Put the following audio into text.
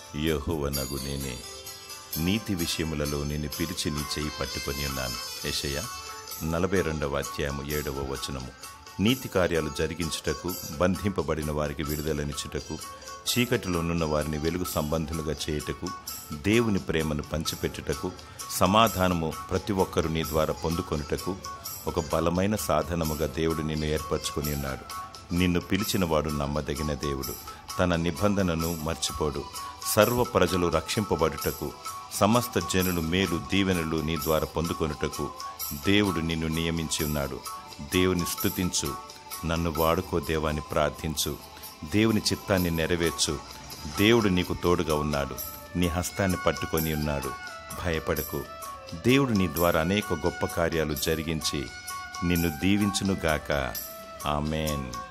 యెహోవనగు నేనే నీతి విషయములలో నేను పిలిచి నీ చేయి పట్టుకొని ఉన్నాను యెషయా నలభై రెండవ అధ్యాయము ఏడవ వచనము నీతి కార్యాలు జరిగించుటకు బంధింపబడిన వారికి విడుదలనిచ్చుటకు చీకటిలోనున్న వారిని వెలుగు సంబంధులుగా చేయుటకు దేవుని ప్రేమను పంచిపెట్టుటకు సమాధానము ప్రతి ఒక్కరు నీ ద్వారా పొందుకొనుటకు ఒక బలమైన సాధనముగా దేవుడు నిన్ను ఏర్పరచుకొని ఉన్నాడు నిన్ను పిలిచినవాడు నమ్మదగిన దేవుడు తన నిబంధనను మర్చిపోడు సర్వ ప్రజలు రక్షింపబడుటకు సమస్త జనులు మేలు దీవెనలు నీ ద్వారా పొందుకొనుటకు దేవుడు నిన్ను నియమించి ఉన్నాడు దేవుని స్తుతించు నన్ను వాడుకో దేవాన్ని ప్రార్థించు దేవుని చిత్తాన్ని నెరవేర్చు దేవుడు నీకు తోడుగా ఉన్నాడు నీ హస్తాన్ని పట్టుకొని ఉన్నాడు భయపడకు దేవుడు నీ ద్వారా అనేక గొప్ప కార్యాలు జరిగించి నిన్ను దీవించునుగాక ఆమెన్